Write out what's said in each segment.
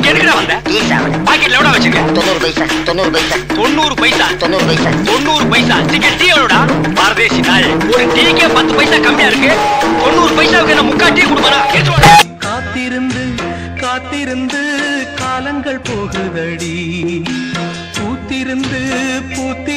இங்க எதுக்குடா வந்த பாக்கெட்ல எவ்வளவு வச்சிருக்க தொண்ணூறு பைசா தொண்ணூறு பைசா தொண்ணூறு பைசா தொண்ணூறு பைசா தொண்ணூறு பைசா டிக்கெட் டீ எவ்வளோடா பாரதேசி நாள் ஒரு டீக்கே பத்து பைசா கம்மியா இருக்கு தொண்ணூறு பைசாவுக்கு என்ன முக்கா டீ கொடுப்பானா எடுத்து வாடா. காத்திருந்து காத்திருந்து காலங்கள் போகுதடி பூத்திருந்து பூத்தி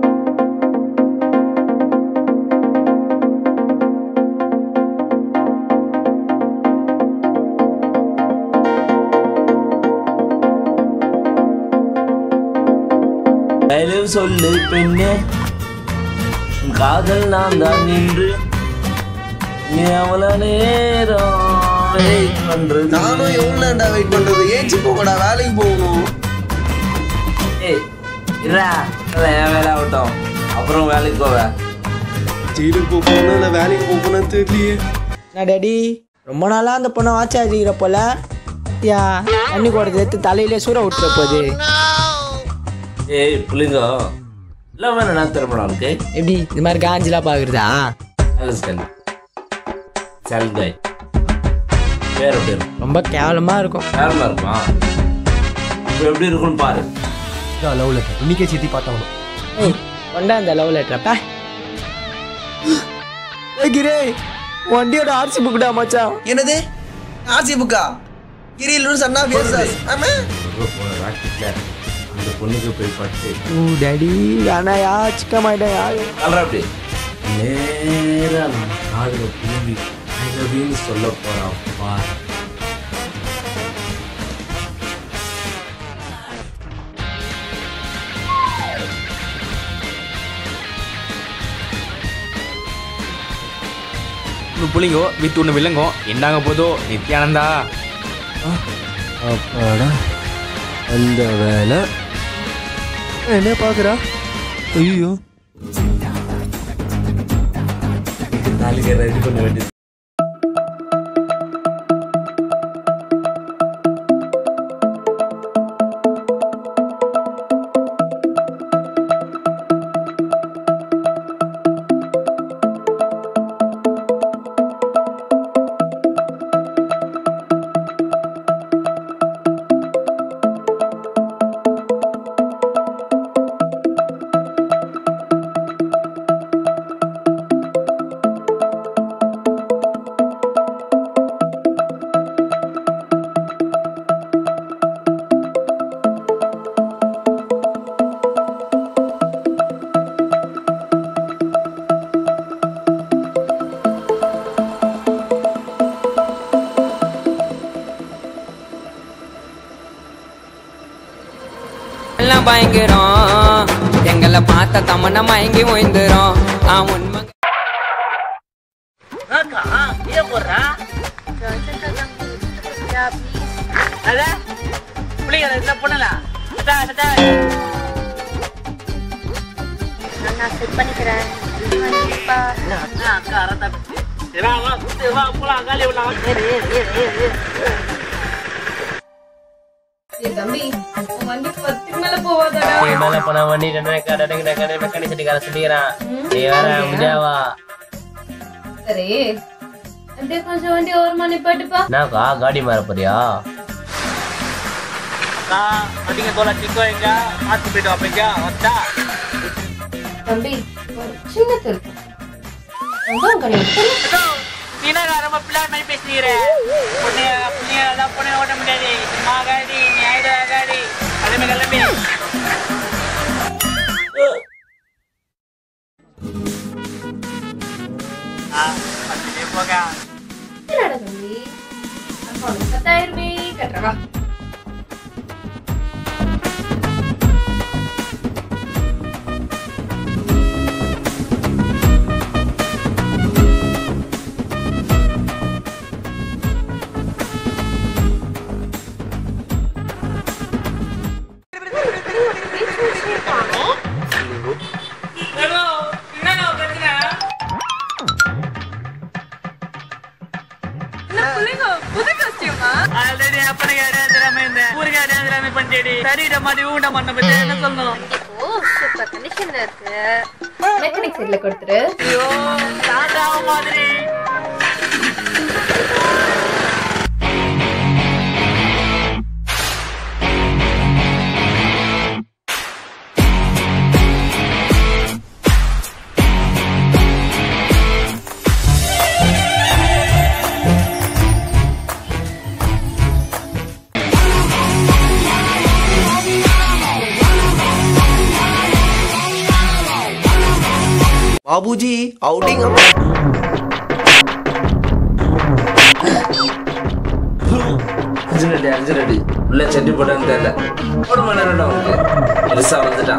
மேலும் சொல்லு பெண்ணே உன் காதல் நான் தான் நின்று நீ அவ்வளவு நேரம் wait பண்றது நானும் எவ்வளோண்டா வெயிட் பண்றது ஏஞ்சி போகடா வேலைக்கு போகணும் ஏய் இருடா அதான் என் வேலை ஆகட்டும் அப்புறம் வேலைக்கு போவேன் ஜெயிலுக்கு போகணும் இல்லை வேலைக்கு போகணும் தெரியலையே நான் டேடி ரொம்ப நாளா அந்த பொண்ணை வாட்ச் ஆடிக்கிற போல யா தண்ணி குடத்தை எடுத்து தலையிலே சூற விட்டுற போகுது ஏய் புள்ளிங்க எல்லாம் வேணும் நான் திரும்ப நாளுக்கு எப்படி இது மாதிரி காஞ்சிலாம் பாக்குறதா அலஸ்கன் சல்கை பேர் எப்படி இருக்கும் ரொம்ப கேவலமா இருக்கும் கேரளா இருக்குமா இப்போ எப்படி இருக்குன்னு பாரு லவ் லெட்டர் இன்னைக்கே சித்தி பார்த்தாங்க ஏய் கொண்டா அந்த லவ் லெட்டரப்ப கிரே வண்டியோட ஆர்சி புக்குடா மச்சான் என்னது ஆர்சி புக்கா கிரியில் சன்னா பேசாஸ் ஆமா போன ராக்கெட்ல அந்த பொண்ணுக்கு போய் பட்டு ஓ டேடி வேணாயா சிக்கமாயிட்டா யாரு கலரா அப்படி நேரா நம்ம காதுல திரும்பி ஐ லவ் யூன்னு சொல்ல போறான் பாரு ஒன்று புளிங்கோ வித்து ஒன்று வில்லங்கோ என்னங்க போதோ நித்யானந்தா அப்பாடா அந்த வேலை என்ன பார்க்குறா ஐயோ நாளைக்கு ரெடி பண்ண வேண்டியது எல்லாம் பயங்கரம் எங்களை பார்த்த தமன மயங்கி ஓய்ந்துரும் ஆ உண்மை நான் செட் பண்ணிக்கிறேன் மேல போன வண்டி ரெண்டு கடை கடை மெக்கானிக் சட்டிக்கார சொல்லிக்கிறான் நீ வேற முடியாவா சரி அப்படியே கொஞ்சம் வண்டி ஓரமா நிப்பாட்டுப்பா என்னக்கா காடி மாற போறியா அதிக தோலா சிக்கோ எங்க பார்த்து போயிட்டு வாப்பீங்க வந்தா தம்பி ஒரு சின்ன திருப்பு வெங்காயம் கனி நீ என்ன ரொம்ப பிள்ளை மாதிரி பேசுறீங்க பொண்ணு பிள்ளைங்க எல்லாம் பொண்ணு ஓட்ட முடியாது சும்மா காடி நீ ஆயிடு காடி கிளம்பி கிளம்பி ஆ, அப்படியே போங்க என்னடா தம்பி அப்போ உனக்கு பத்தாயிரமே கட்டுறவா ஆல்ரெடி அப்பனுக்கு இடம் தெரியாம இருந்தேன் ஊருக்கு இடம் தெரியாம பண்ணிட்டேடி சரிட மாதிரி ஊண்ட மண்ணை பத்தி என்ன சொல்லணும் ஓ சூப்பர் கண்டிஷன்ல இருக்கு மெக்கானிக் சைட்ல கொடுத்துரு ஐயோ டாடா மாதிரி பாபுஜி அவுட்டிங் அஞ்சு ரெடி அஞ்சு ரெடி உள்ள செட்டி போட்டான்னு தெரியல ஒரு மணி நேரம் அவனுக்கு பெருசா வந்துட்டான்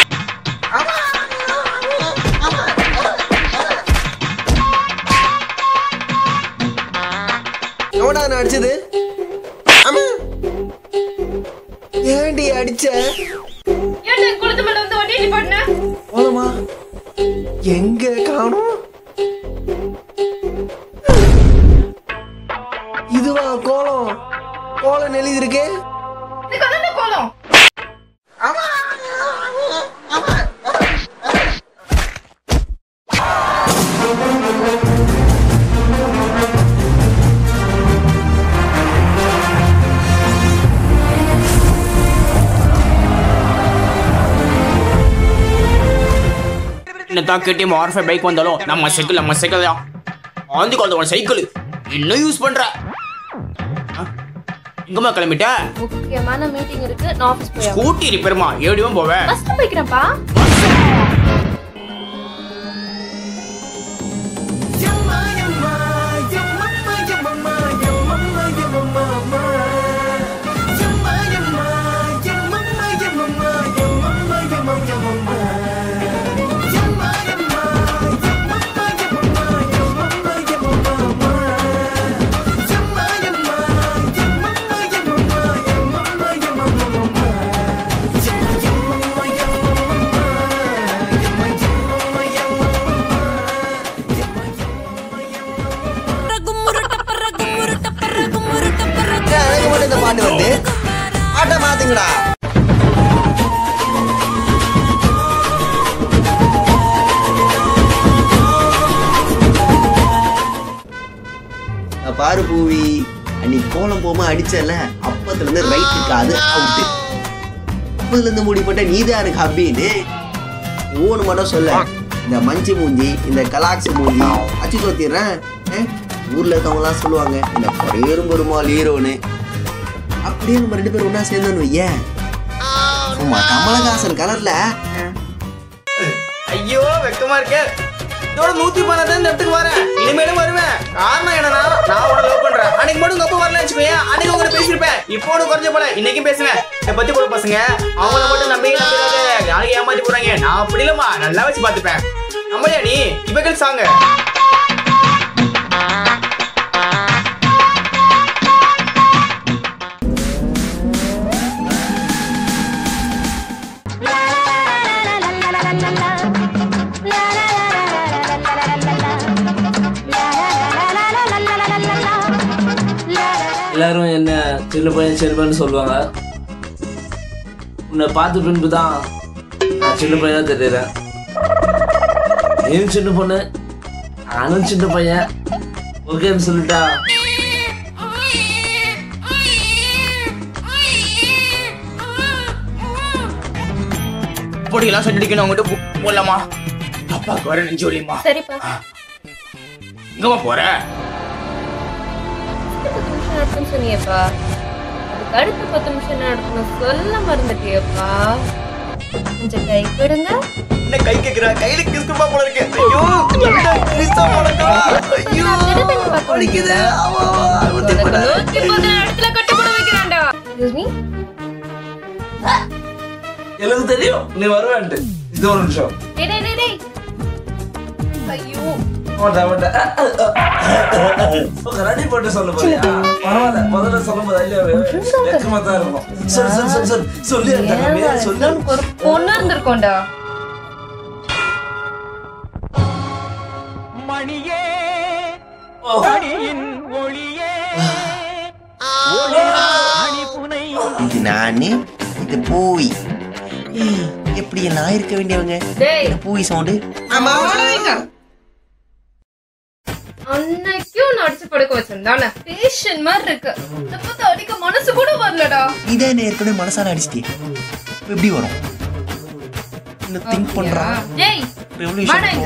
எவடா நான் அடிச்சது ஆமா ஏன்டி அடிச்ச ஏன்டா குளத்து மேல வந்து வண்டி பண்ண போதுமா எங்க காணோம் இதுவா கோலம் கோலம் எழுதிருக்கு இதுக்கு அதான கோலம் என்னதான் கேடிஎம் ஆர் ஃபைவ் பைக் வந்தாலும் நம்ம சைக்கிள் நம்ம சைக்கிள் தான் ஆந்தி குழந்தை சைக்கிள் இன்னும் யூஸ் பண்ற ஆ? எங்கம்மா கிளம்பிட்ட முக்கியமான மீட்டிங் இருக்கு நான் ஆபீஸ் போய் ஸ்கூட்டி ரிப்பேர்மா ஏடியும் போவேன் பஸ் போய்க்கிறேன்ப்பா ஏன் எனக்கு மட்டும் இந்த பாட்டு வந்து பாட்டை மாத்துங்கடா நான் பாரு பூவி அன்னைக்கு கோலம் போமா அடிச்சல அப்பத்துல இருந்து ரைட்டு காது அவுட்டு அப்பதுல இருந்து முடிப்பட்ட நீதான் எனக்கு ஹப்பின்னு ஓன்னு மட்டும் சொல்ல இந்த மஞ்சு மூஞ்சி இந்த கலாக்ஸ் மூஞ்சி அச்சு தோத்திடுறேன் ஊர்ல இருக்கவங்கலாம் சொல்லுவாங்க இந்த பரையரும் பெருமாள் ஹீரோன்னு அப்படியே நம்ம ரெண்டு பேரும் ஒண்ணா சேர்ந்தோன்னு வையேன் சும்மா கமலஹாசன் கலர்ல ஐயோ வெக்கமா இருக்கே இதோட நூத்தி பன்னெண்டு இந்த இடத்துக்கு வரேன் இனிமேலும் வருவேன் காரணம் என்னன்னா நான் உன லவ் பண்றேன் அன்னைக்கு மட்டும் உங்க அப்பா வரல வச்சுக்கோங்க அன்னைக்கு உங்களை பேசியிருப்பேன் இப்போ உனக்கு குறைஞ்ச போல இன்னைக்கும் பேசுவேன் இதை பத்தி போல பசங்க அவங்கள மட்டும் நம்பி நம்பிடாத நாளைக்கு ஏமாத்தி போறாங்க நான் அப்படி இல்லம்மா நல்லா வச்சு பாத்துப்பேன் நம்மளையா நீ இப்ப சாங்க எல்லாரும் என்ன சின்ன பையன் சின்ன பையன் சொல்லுவாங்க உன்னை பார்த்த பின்பு தான் நான் சின்ன பையனா தெரியுறேன் நீயும் சின்ன பொண்ணு நானும் சின்ன பையன் ஓகேன்னு சொல்லிட்டா பொடியெல்லாம் சொல்லடிக்கணும் அவங்ககிட்ட போடலாமா அப்பாவுக்கு வர நெஞ்சு வலியுமா சரிப்பா எங்கம்மா போற பத்து நிமிஷம் நடக்கும்னு சொன்னியப்பா அதுக்கு அடுத்த பத்து நிமிஷம் நடக்கணும் சொல்ல மறந்துட்டியப்பா கொஞ்சம் கை கொடுங்க என்ன கை கேக்குறா கையில கிறிஸ்துமா போல இருக்கு ஐயோ என்ன கிறிஸ்தா போலக்கா ஐயோ வலிக்குது ஆமா உனக்கு நூத்தி பதினேழு இடத்துல கட்டு போட வைக்கிறான்டா Excuse me? எனக்கு தெரியும் நீ வருவேன்ட்டு இது ஒரு நிமிஷம் டேய், டேய், டேய், டேய். ஐயோ மாட்டா மாட்டா ரெடி போட்டு சொல்ல போறியா பரவாயில்ல முதல்ல சொல்லும் போது ஐயோ வெக்கமா தான் இருக்கும் சொல்லு சொல்லு சொல்லு சொல்லு சொல்லி அந்த கம்மியா சொல்லு உனக்கு ஒரு பொண்ணு இருந்திருக்கோண்டா மணியே ஒளியே இது நானு இது பூவி ஏய், எப்படி நான் இருக்க வேண்டியவங்க டேய் இந்த பூவி சவுண்டு அன்னைக்கும் நான் அடிச்சு படுக்க வச்சிருந்தானே பேஷன் மாதிரி இருக்கு இதை பார்த்து அடிக்க மனசு கூட வரலடா இதே என்ன ஏற்கனவே மனசால அடிச்சிட்டே இப்ப எப்படி வரும் இன்னும் திங்க் பண்றான் டேய் வாடா இங்க.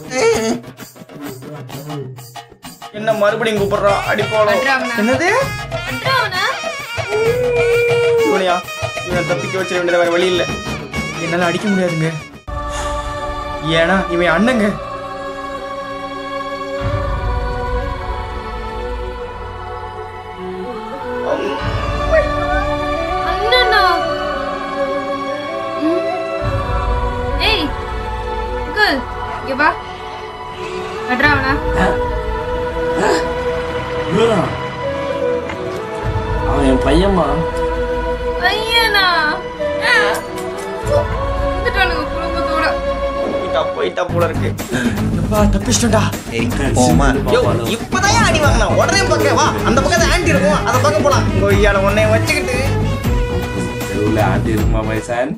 என்ன மறுபடியும் கூப்பிடுறா அடி போலாம் அட்ரா அவனை. என்னது அட்ரா அவனை. இவனையா இவனை தப்பிக்க வச்சிட வேண்டியது வேற வழி இல்ல என்னால அடிக்க முடியாதுங்க ஏன்னா இவன் அண்ணங்க பையனா ஆ. வந்துட்டானுங்க குடும்பத்தோட போயிட்டா போயிட்டா போல இருக்கு தப்பிச்சிட்டா சரி போமா யோ இப்பதான் அடி வாங்கினா உடனே பக்கம் வா அந்த பக்கத்துல ஆண்டி இருக்கும் அந்த பக்கம் போலாம் கொய்யால உன்னை வச்சுக்கிட்டு தெருவில் ஆண்டி இருக்குமா மைசான்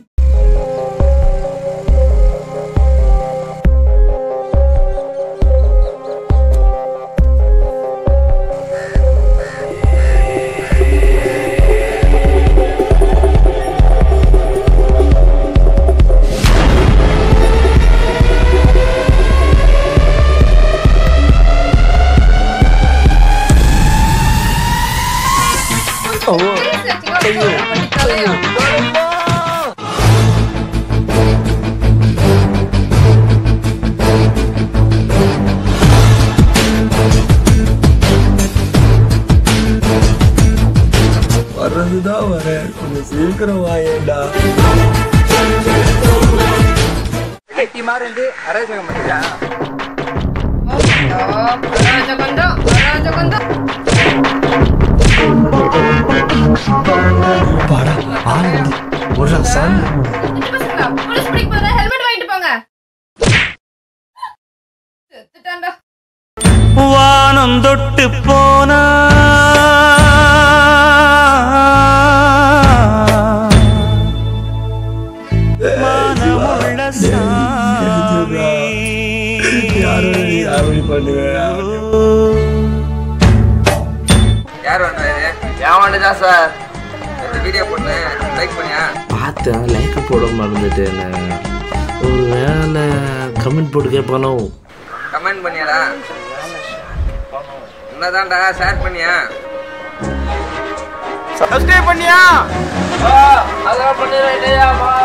வர்றதுதான் வரேன் கொஞ்சம் சீக்கிரம் வாயேண்டா அராஜகந்தம் அராஜகந்தம் பாடா ஆள் வந்து ஒரு சாமி இந்த பசங்களா போலீஸ் பிடிக்க போதா ஹெல்மெட் வாங்கிட்டு போங்க செத்துட்டான்டா வானம் தொட்டு போனா மானமுள்ள சாமி யாரும் யாரும் பண்ணுவேன் யார் வந்தாரு என் வண்டிதான் சார் வீடியோ போட்டேன் லைக் பண்ணியா பார்த்தேன் லைக் போட மறந்துட்டேன் ஒரு வேலை கமெண்ட் போட்டு கேட்பானோ கமெண்ட் பண்ணியாடா என்னதான்டா ஷேர் பண்ணியா சப்ஸ்கிரைப் பண்ணியா அதெல்லாம் பண்ணிடுறேன்